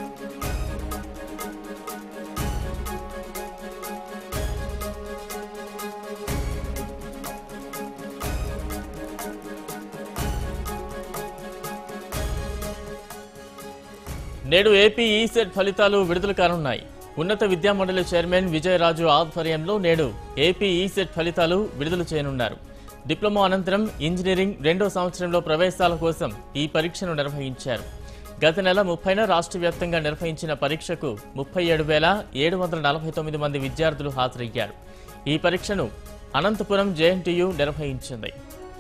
నేడు AP ECET ఫలితాలు విడుదల కానున్నాయి ఉన్నత విద్యా మండలి చైర్మన్ విజయరాజు ఆధ్వర్యంలో నేడు ఏపీ ఈసెట్ ఫలితాలు విడుదల చేయనున్నారు డిప్లొమా అనంతరం ఇంజనీరింగ్ రెండో సంవత్సరంలో ప్రవేశాల కోసం ఈ పరీక్షను నిర్వహించారు గత నెల ముప్పైన రాష్ట్ర వ్యాప్తంగా నిర్వహించిన పరీక్షకు ముప్పై ఏడు వేల ఏడు వందల నలభై తొమ్మిది మంది విద్యార్థులు హాజరయ్యారు ఈ పరీక్షను అనంతపురం జేఎన్టీయు నిర్వహించింది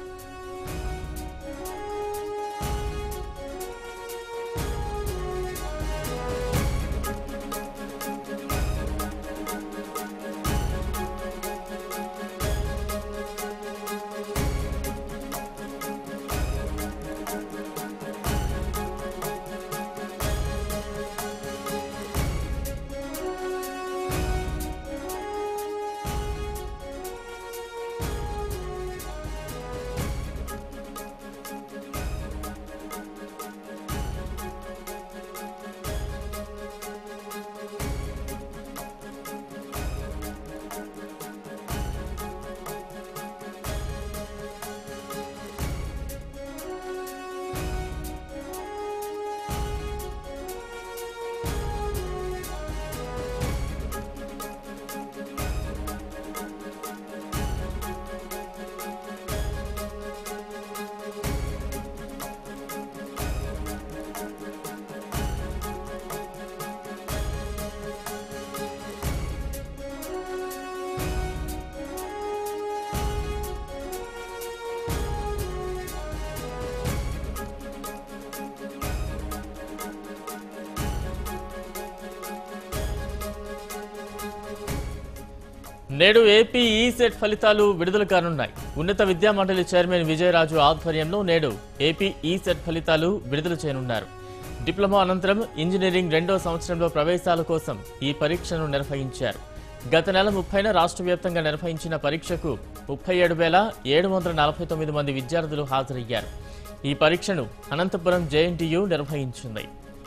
నేడు ఏపీ ఈసెట్ ఫలితాలు విడుదల కానున్నాయి ఉన్నత విద్యా మండలి చైర్మన్ విజయరాజు ఆధ్వర్యంలో నేడు ఏపీ ఈసెట్ ఫలితాలు విడుదల చేయనున్నారు డిప్లొమా అనంతరం ఇంజనీరింగ్ రెండో సంవత్సరంలో ప్రవేశాల కోసం ఈ పరీక్షను నిర్వహించారు గత నెల ముప్పైన రాష్ట్ర వ్యాప్తంగా నిర్వహించిన పరీక్షకు ముప్పై ఏడు వేల ఏడు వందల నలభై తొమ్మిది మంది విద్యార్థులు హాజరయ్యారు ఈ పరీక్షను అనంతపురం జేఎన్టీయు నిర్వహించింది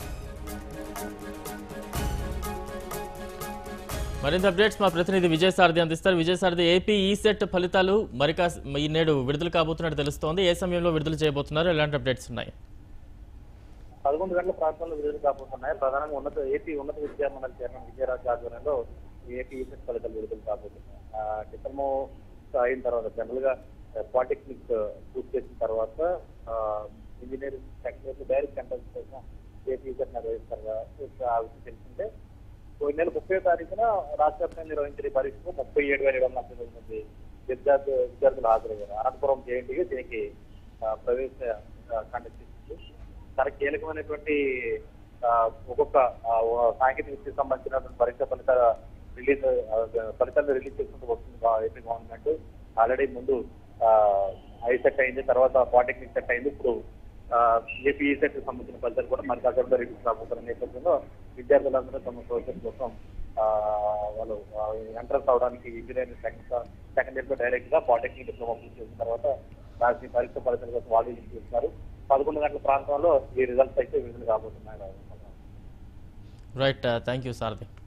మరింత అప్డేట్స్ మా ప్రతినిధి విజయసారథి అందిస్తారు విజయసారథి ఏపీ ఈ సెట్ ఫలితాలు మరి కాస్ ఈ నేడు విడుదల కాబోతున్నట్టు తెలుస్తోంది ఏ సమయంలో విడుదల చేయబోతున్నారు ఎలాంటి అప్డేట్స్ ఉన్నాయి పదకొండు గంటల ప్రాంతంలో విడుదల కాబోతున్నాయి ప్రధానంగా ఉన్నత ఏపీ ఉన్నత విద్యా మండలి చైర్మన్ విజయరాజు ఆధ్వర్యంలో ఏపీ ఈసెట్ ఫలితాలు విడుదల కాబోతున్నాయి ఆ, డిప్లొమో అయిన తర్వాత జనరల్ గా పాలిటెక్నిక్ పూర్తి చేసిన తర్వాత ఆ, engineering second year direct entrance కోసం ఏపీ ఈసెట్ నిర్వహిస్తారు కదా. ఇప్పుడు ఆ విషయం తెలిసిందే పోయిన నెల ముప్పై తారీఖున రాష్ట్ర వ్యాప్తంగా నిర్వహించిన ఈ పరీక్షకు ముప్పై ఏడు వేల ఏడు వందల నలభై తొమ్మిది మంది విద్యార్థి విద్యార్థులు హాజరయ్యారు అనంతపురం జేఎన్టీకి దీనికి ఆ, ప్రవేశ కండక్ట్ చేసింది చాలా కీలకమైనటువంటి ఆ, ఒక్కొక్క ఆ, ఓ సాంకేతిక విద్యకు సంబంధించినటువంటి పరీక్ష ఫలితాల రిలీజ్ ఆ, ఫలితాలు రిలీజ్ చేసుకుంటూ వస్తుంది గా- ఏపీ గవర్నమెంట్ ఆల్రెడీ ముందు ఐ సెట్ అయింది తర్వాత పాలిటెక్నిక్ సెట్ అయింది ఇప్పుడు ఏపీ సెట్ సంబంధించిన ఫలితాలు కూడా మరి దగ్గరలో రిలీజ్ కాబోతున్న నేపథ్యంలో విద్యార్థులందరూ తమ సౌకర్యం కోసం ఆ, వాళ్ళు ఎంట్రన్స్ అవడానికి ఇంజనీరింగ్ సెకండ్ సెకండ్ ఇయర్ లో డైరెక్ట్ గా పాలిటెక్నిక్ డిప్లొమా పూర్తి చేసిన తర్వాత రాసి పరీక్ష ఫలితాల కోసం వాళ్ళు రిలీజ్ చేస్తున్నారు పదకొండు గంటల ప్రాంతంలో ఈ రిజల్ట్స్ అయితే విడుదల కాబోతున్నాయి రైట్ థ్యాంక్ యూ సారథి